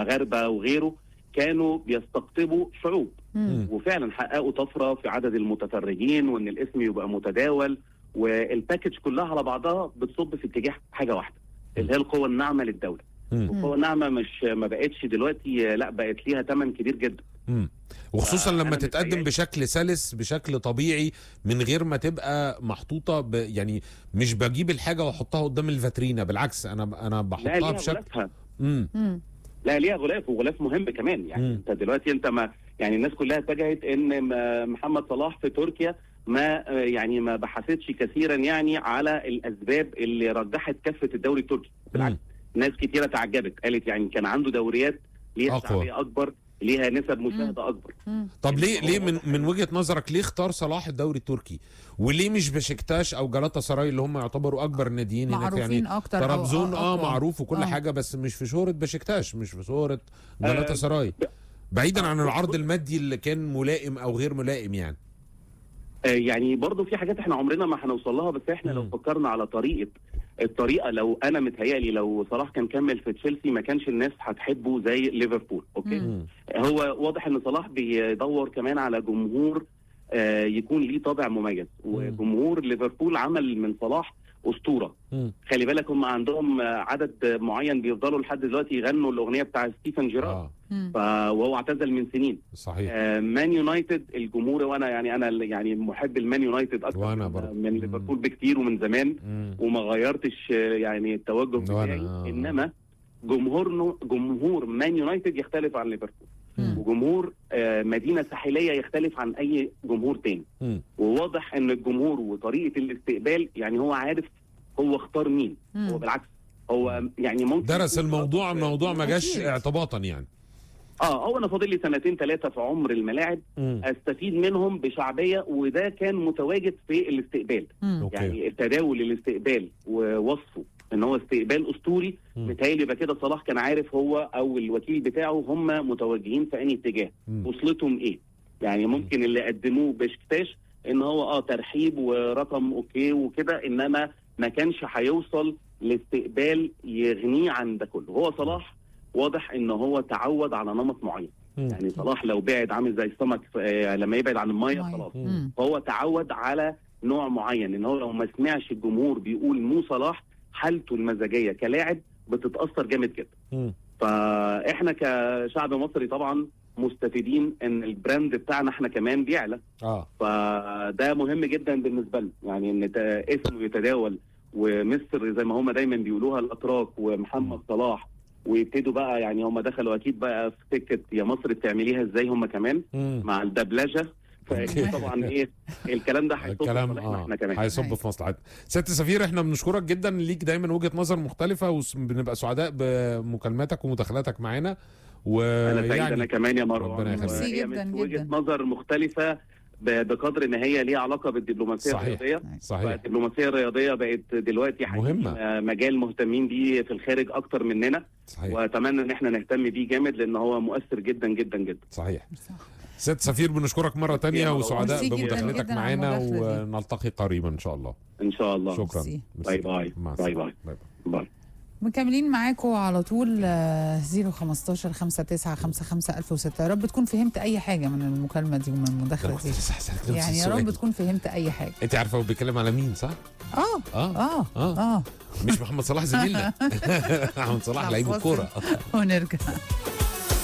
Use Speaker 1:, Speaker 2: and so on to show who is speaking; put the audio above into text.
Speaker 1: مغاربه وغيره كانوا بيستقطبوا شعوب
Speaker 2: مم.
Speaker 1: وفعلا حققوا طفره في عدد المتفرجين وان الاسم يبقى متداول والباكج كلها على بعضها بتصب في اتجاه حاجه واحده اللي هي القوه الناعمه للدوله
Speaker 2: مم.
Speaker 1: والقوه الناعمه مش ما بقتش دلوقتي لا بقت ليها ثمن كبير جدا
Speaker 2: مم. وخصوصا
Speaker 1: فأنا
Speaker 2: لما تتقدم
Speaker 1: متهيألي-
Speaker 2: بشكل سلس بشكل طبيعي من غير ما تبقى محطوطه ب... يعني مش بجيب الحاجه واحطها قدام الفاترينا بالعكس انا انا
Speaker 1: لا
Speaker 2: بحطها
Speaker 1: ليها
Speaker 2: بشكل
Speaker 1: غلافها
Speaker 2: امم
Speaker 3: مم.
Speaker 1: لا ليها غلاف وغلاف مهم كمان يعني
Speaker 2: مم.
Speaker 1: انت دلوقتي انت ما يعني الناس كلها اتجهت ان ما- محمد صلاح في تركيا ما آه، يعني ما بحثتش كثيرا يعني على الاسباب اللي رجحت كفه الدوري التركي بالعكس ناس كثيره تعجبت قالت يعني كان عنده دوريات ليها
Speaker 2: أقوى.
Speaker 1: شعبيه اكبر ليها نسب مشاهده اكبر
Speaker 3: مم.
Speaker 2: طب ليه
Speaker 1: هو
Speaker 2: ليه من
Speaker 1: واضح
Speaker 2: من وجهه نظرك ليه اختار صلاح الدوري التركي وليه مش بشكتاش او جلاتا سراي اللي هم يعتبروا اكبر ناديين هناك
Speaker 3: معروفين
Speaker 2: يعني
Speaker 3: اكتر أو
Speaker 2: طرابزون اه
Speaker 3: أقوى.
Speaker 2: معروف وكل
Speaker 3: آه.
Speaker 2: حاجه بس مش في شهره بشكتاش مش في شهره جلاتا
Speaker 1: آه،
Speaker 2: سراي بعيدا عن
Speaker 1: آه،
Speaker 2: العرض المادي اللي كان ملائم او غير ملائم يعني
Speaker 1: آه، يعني برضو في حاجات احنا عمرنا ما هنوصل لها بس احنا لو
Speaker 2: مم.
Speaker 1: فكرنا على طريقه الطريقه لو انا متهيألي لو صلاح كان كمل في تشيلسي ما كانش الناس هتحبه زي ليفربول اوكي
Speaker 3: مم.
Speaker 2: مم.
Speaker 1: هو واضح ان صلاح بيدور كمان على جمهور آه، يكون ليه طابع مميز وجمهور ليفربول عمل من صلاح اسطوره
Speaker 2: مم.
Speaker 1: خلي بالك هم عندهم آه، عدد معين بيفضلوا لحد دلوقتي يغنوا الاغنيه بتاع ستيفن جيرارد
Speaker 2: اه
Speaker 3: مم.
Speaker 1: ف- وهو اعتزل من سنين
Speaker 2: صحيح
Speaker 1: آه، مان يونايتد الجمهور وانا يعني انا ال- يعني محب المان يونايتد اكتر
Speaker 2: وأنا
Speaker 1: من-
Speaker 2: برضه.
Speaker 1: من
Speaker 2: مم.
Speaker 1: ليفربول بكتير ومن زمان
Speaker 2: مم.
Speaker 1: وما غيرتش آه، يعني التوجه
Speaker 2: وأنا-
Speaker 1: بتاعي
Speaker 2: آه.
Speaker 1: انما جمهور جمهور مان يونايتد يختلف عن ليفربول
Speaker 3: مم.
Speaker 1: وجمهور آه، مدينه ساحليه يختلف عن اي جمهور تاني
Speaker 2: مم.
Speaker 1: وواضح ان الجمهور وطريقه الاستقبال يعني هو عارف هو اختار مين
Speaker 3: مم.
Speaker 1: هو بالعكس هو يعني ممكن
Speaker 2: درس
Speaker 1: يكون
Speaker 2: الموضوع
Speaker 1: خاطف-
Speaker 2: الموضوع ما جاش
Speaker 3: أكيد.
Speaker 2: اعتباطا يعني
Speaker 1: اه هو انا فاضل لي سنتين ثلاثه في عمر الملاعب
Speaker 2: مم.
Speaker 1: استفيد منهم بشعبيه وده كان متواجد في الاستقبال
Speaker 3: مم.
Speaker 2: أوكي.
Speaker 1: يعني تداول الاستقبال ووصفه ان هو استقبال اسطوري
Speaker 2: مم.
Speaker 1: متهيألي يبقى كده صلاح كان عارف هو او الوكيل بتاعه هم متوجهين في انهي اتجاه
Speaker 2: مم.
Speaker 1: وصلتهم ايه يعني ممكن اللي قدموه بشكتاش ان هو اه ترحيب ورقم اوكي وكده انما ما كانش هيوصل لاستقبال يغنيه عن ده كله هو صلاح واضح ان هو تعود على نمط معين
Speaker 2: مم.
Speaker 1: يعني صلاح لو بعد عامل زي السمك آه، لما يبعد عن الميه
Speaker 3: مية.
Speaker 1: خلاص
Speaker 3: مم.
Speaker 1: فهو تعود على نوع معين ان هو لو ما سمعش الجمهور بيقول مو صلاح حالته المزاجيه كلاعب بتتاثر جامد جدا
Speaker 2: مم.
Speaker 1: فاحنا كشعب مصري طبعا مستفيدين ان البراند بتاعنا احنا كمان بيعلى
Speaker 2: اه
Speaker 1: فده مهم جدا بالنسبه لنا يعني ان تا- اسمه يتداول ومصر زي ما هم دايما بيقولوها الاتراك ومحمد صلاح ويبتدوا بقى يعني هم دخلوا اكيد بقى في سكه يا مصر بتعمليها ازاي هم كمان
Speaker 2: مم.
Speaker 1: مع الدبلجه فاكيد طبعا ايه الكلام ده هيصب
Speaker 2: الكلام
Speaker 1: في صالحنا
Speaker 2: اه
Speaker 1: احنا كمان
Speaker 2: هيصب
Speaker 3: أيوة.
Speaker 2: في مصلحتنا ست سفير احنا بنشكرك جدا ليك دايما وجهه نظر مختلفه وبنبقى سعداء بمكالماتك ومداخلاتك معانا
Speaker 1: انا سعيد انا
Speaker 2: ويعني
Speaker 1: كمان يا مروان
Speaker 2: ربنا يخليك.
Speaker 3: ميرسي
Speaker 1: وهي
Speaker 3: جدا
Speaker 1: من وجهه
Speaker 3: جدا.
Speaker 1: نظر مختلفه ب- بقدر ان هي ليها علاقه بالدبلوماسيه
Speaker 2: صحيح.
Speaker 1: الرياضيه
Speaker 2: صحيح
Speaker 1: فالدبلوماسيه الرياضيه بقت دلوقتي حقيقي،
Speaker 2: مهمة.
Speaker 1: آه، مجال مهتمين بيه في الخارج اكتر مننا
Speaker 2: صحيح
Speaker 1: واتمنى ان احنا نهتم بيه جامد لان هو مؤثر جدا جدا جدا
Speaker 2: صحيح ست سفير بنشكرك مره تانية
Speaker 1: ميرسي
Speaker 2: وسعداء
Speaker 3: جداً
Speaker 2: بمداخلتك
Speaker 3: جداً على
Speaker 2: معانا
Speaker 3: المداخلة دي.
Speaker 2: ونلتقي قريبا ان شاء الله
Speaker 1: ان شاء الله
Speaker 2: شكرا
Speaker 3: ميرسي.
Speaker 1: باي باي.
Speaker 2: مع
Speaker 1: باي
Speaker 2: السلامة.
Speaker 1: باي.
Speaker 2: باي باي
Speaker 1: باي
Speaker 3: مكملين معاكم على طول آه، 015 59 55 1006 يا رب تكون فهمت اي حاجه من المكالمه دي ومن
Speaker 2: ده
Speaker 3: المداخله
Speaker 2: أنا كنت
Speaker 3: دي
Speaker 2: لسه هسألك نفس
Speaker 3: يعني يا
Speaker 2: السؤال.
Speaker 3: رب تكون فهمت اي حاجه
Speaker 2: انت عارفه هو بيتكلم على مين صح؟
Speaker 3: اه
Speaker 2: اه
Speaker 3: اه
Speaker 2: اه
Speaker 3: اه
Speaker 2: مش محمد صلاح زميلنا محمد صلاح لعيب
Speaker 3: فاصل.
Speaker 2: الكوره
Speaker 3: ونرجع